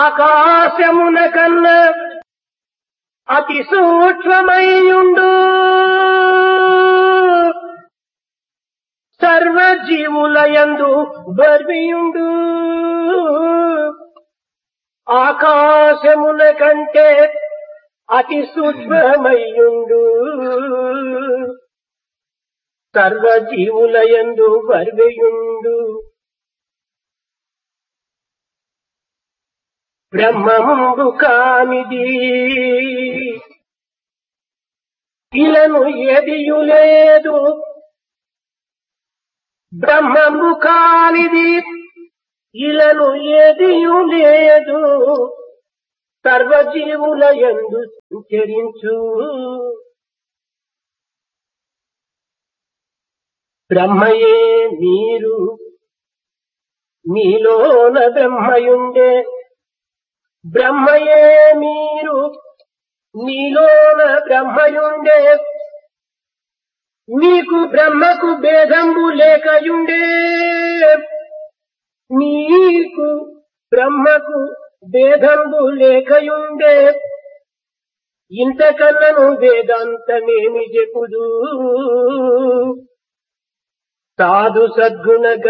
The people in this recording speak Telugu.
ఆకాశమున కన్నా అతి సూక్ష్మమయ్యుండు సర్వజీవులయందు బర్వియుండు ఆకాశమున కంటే అతి సూక్ష్మమయ్యుండు సర్వజీవులయందు బర్వియుండు బ్రహ్మముందు కానిది ఇలను ఎదియు లేదు బ్రహ్మము కానిది ఇలను ఎదియు లేదు సర్వజీవుల ఎందు సంచరించు బ్రహ్మయే మీరు మీలోన బ్రహ్మయుండే బ్రహ్మయే మీరు నీలోన బ్రహ్మయుండే మీకు బ్రహ్మకు భేదంబు లేకయుండే మీకు బ్రహ్మకు భేదంబు లేకయుండే ఇంతకన్నను వేదాంతమేమి చెప్పుదు సాధు సద్గుణ